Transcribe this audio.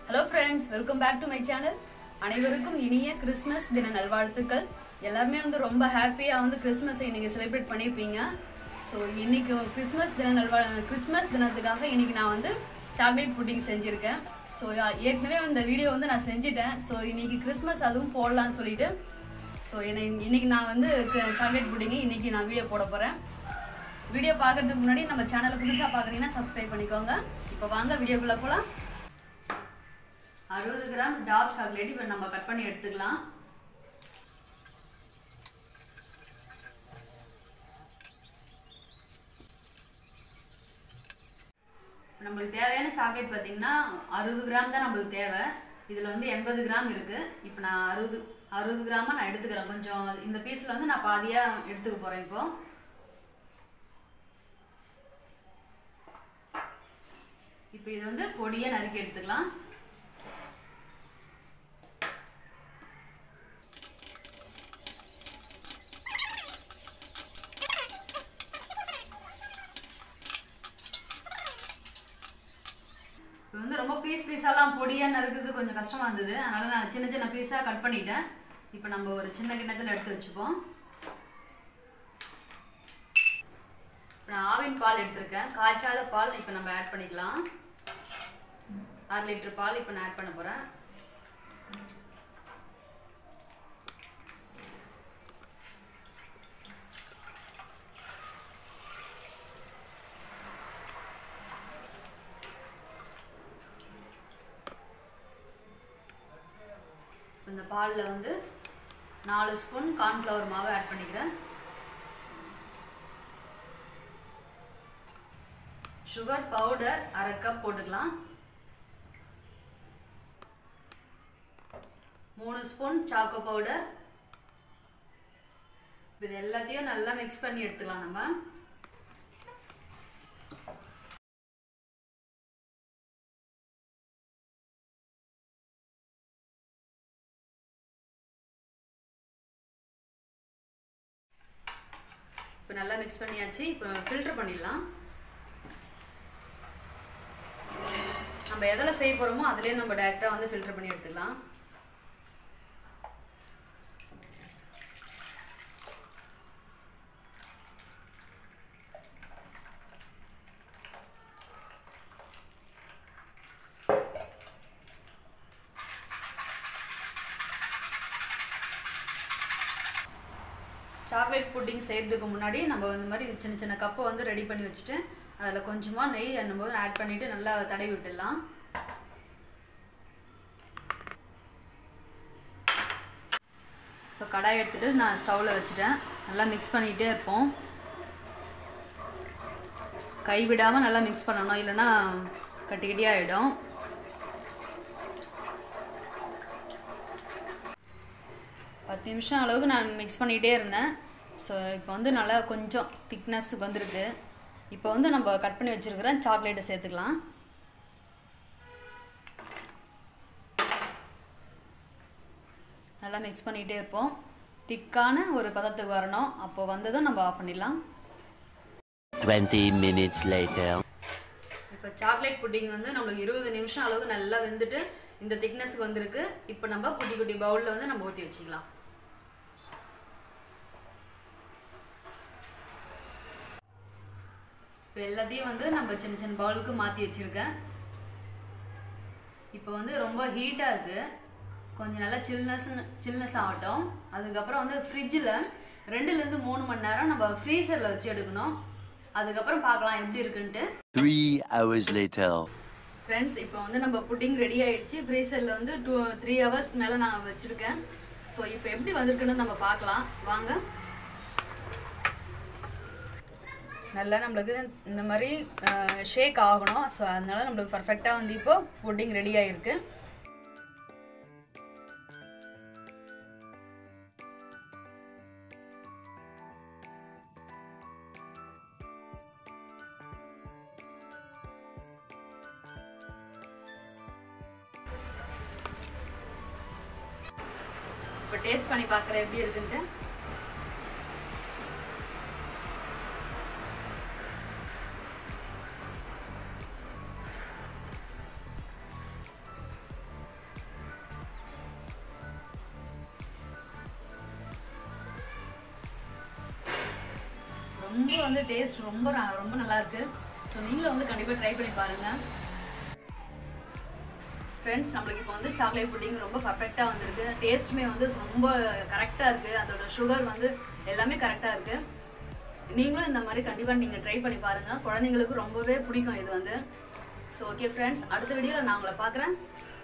Hello friends welcome back to my channel அனைவருக்கும் இனிய Christmas தின நல்வாழ்த்துக்கள் எல்லாருமே வந்து ரொம்ப ஹாப்பியாக வந்து கிறிஸ்மஸை இன்னைக்கு செலிப்ரேட் பண்ணியிருப்பீங்க ஸோ இன்னைக்கு கிறிஸ்மஸ் தின நல்வா கிறிஸ்மஸ் தினத்துக்காக இன்னைக்கு நான் வந்து சாக்லேட் புட்டிங் செஞ்சுருக்கேன் ஸோ ஏற்கனவே இந்த வீடியோ வந்து நான் செஞ்சுட்டேன் ஸோ இன்னைக்கு கிறிஸ்மஸ் அதுவும் போடலான்னு சொல்லிட்டு ஸோ என்னை இன்னைக்கு நான் வந்து சாக்லேட் புட்டிங்கு இன்னைக்கு நான் வீடியோ போட போகிறேன் வீடியோ பார்க்கறதுக்கு முன்னாடி நம்ம சேனலை புதுசாக பார்க்குறீங்கன்னா சப்ஸ்கிரைப் பண்ணிக்கோங்க இப்போ வாங்க வீடியோக்குள்ளே போகலாம் அறுபது கிராம் டார்க் சாக்லேட் இப்போ நம்ம கட் பண்ணி எடுத்துக்கலாம் நம்மளுக்கு தேவையான சாக்லேட் பார்த்தீங்கன்னா அறுபது கிராம் தான் நம்மளுக்கு தேவை இதில் வந்து எண்பது கிராம் இருக்குது இப்போ நான் அறுபது அறுபது கிராமாக நான் எடுத்துக்கிறேன் கொஞ்சம் இந்த பீஸில் வந்து நான் பாதியாக எடுத்துக்க போகிறேன் இப்போ இப்போ இது வந்து பொடியாக நறுக்கி எடுத்துக்கலாம் இது வந்து ரொம்ப பீஸ் பீஸெல்லாம் பொடியாக நறுக்கிறது கொஞ்சம் கஷ்டமாக இருந்தது அதனால் நான் சின்ன சின்ன பீஸாக கட் பண்ணிட்டேன் இப்போ நம்ம ஒரு சின்ன கிண்ணத்தில் எடுத்து வச்சுப்போம் நான் ஆவின் பால் எடுத்திருக்கேன் காய்ச்சாத பால் இப்போ நம்ம ஆட் பண்ணிக்கலாம் அரை லிட்டர் பால் இப்போ நான் ஆட் பண்ண போகிறேன் இந்த பாலில் வந்து நாலு ஸ்பூன் கார்ன்ஃப்ளவர் மாவு ஆட் பண்ணிக்கிறேன் சுகர் பவுடர் அரை கப் போட்டுக்கலாம் மூணு ஸ்பூன் சாக்கோ பவுடர் இது எல்லாத்தையும் நல்லா மிக்ஸ் பண்ணி எடுத்துக்கலாம் நம்ம இப்போ நல்லா மிக்ஸ் பண்ணியாச்சு இப்போ ஃபில்டர் பண்ணிடலாம் நம்ம எதில் செய்ய போகிறோமோ அதுலேயே நம்ம டேரெக்டாக வந்து ஃபில்டர் பண்ணி எடுத்துக்கலாம் சாக்லேட் புட்டிங் செய்கிறதுக்கு முன்னாடி நம்ம இந்த மாதிரி சின்ன சின்ன கப்பை வந்து ரெடி பண்ணி வச்சுட்டு அதில் கொஞ்சமாக நெய் என்னும்போது ஆட் பண்ணிவிட்டு நல்லா தடவி விட்டுடலாம் இப்போ கடாய் எடுத்துகிட்டு நான் ஸ்டவ்வில் வச்சுட்டேன் நல்லா மிக்ஸ் பண்ணிகிட்டே இருப்போம் கை விடாமல் நல்லா மிக்ஸ் பண்ணணும் இல்லைன்னா கட்டி கட்டி ஆகிடும் பத்து நிமிஷம் அளவுக்கு நான் மிக்ஸ் பண்ணிகிட்டே இருந்தேன் ஸோ இப்போ வந்து நல்லா கொஞ்சம் திக்னஸ்க்கு வந்திருக்கு இப்போ வந்து நம்ம கட் பண்ணி வச்சுருக்கிற சாக்லேட்டை சேர்த்துக்கலாம் நல்லா மிக்ஸ் பண்ணிகிட்டே இருப்போம் திக்கான ஒரு பதத்துக்கு வரணும் அப்போ வந்ததும் நம்ம ஆஃப் பண்ணிடலாம் 20 minutes later. இப்போ சாக்லேட் புட்டிங் வந்து நம்மளுக்கு இருபது நிமிஷம் அளவுக்கு நல்லா வெந்துட்டு இந்த திக்னஸ்க்கு வந்திருக்கு இப்போ நம்ம குட்டி குட்டி பவுலில் வந்து நம்ம ஊற்றி வச்சுக்கலாம் இப்போ எல்லாத்தையும் வந்து நம்ம சின்ன சின்ன பவுலுக்கு மாற்றி வச்சுருக்கேன் இப்போ வந்து ரொம்ப ஹீட்டாக இருக்குது கொஞ்சம் நல்லா சில்னஸ் சில்னஸ் ஆகட்டும் அதுக்கப்புறம் வந்து ஃப்ரிட்ஜில் ரெண்டுலேருந்து மூணு மணி நேரம் நம்ம ஃப்ரீசரில் வச்சு எடுக்கணும் அதுக்கப்புறம் பார்க்கலாம் எப்படி இருக்குன்ட்டு Three hours later. ஃப்ரெண்ட்ஸ் இப்போ வந்து நம்ம புட்டிங் ரெடி ஆயிடுச்சு ஃப்ரீசரில் வந்து டூ த்ரீ ஹவர்ஸ் மேலே நான் வச்சுருக்கேன் ஸோ இப்போ எப்படி வந்திருக்குன்னு நம்ம பார்க்கலாம் வாங்க நல்லா நம்மளுக்கு இந்த மாதிரி ஷேக் ஆகணும் ஸோ அதனால நம்மளுக்கு பர்ஃபெக்டாக வந்து இப்போ புட்டிங் ரெடி ஆகிருக்கு இப்போ டேஸ்ட் பண்ணி பார்க்குறேன் எப்படி இருக்குன்ட்டு ரொம்ப வந்து டேஸ்ட் ரொம்ப ர- ரொம்ப நல்லா இருக்கு ஸோ நீங்களும் வந்து கண்டிப்பாக ட்ரை பண்ணி பாருங்க ஃப்ரெண்ட்ஸ் நம்மளுக்கு இப்போ வந்து சாக்லேட் புட்டிங் ரொம்ப பர்ஃபெக்டாக வந்திருக்கு டேஸ்ட்டுமே வந்து ரொம்ப கரெக்டாக இருக்குது அதோட சுகர் வந்து எல்லாமே கரெக்டாக இருக்குது நீங்களும் இந்த மாதிரி கண்டிப்பாக நீங்கள் ட்ரை பண்ணி பாருங்கள் குழந்தைங்களுக்கு ரொம்பவே பிடிக்கும் இது வந்து ஸோ ஓகே ஃப்ரெண்ட்ஸ் அடுத்த வீடியோவில் நான் உங்களை பார்க்குறேன்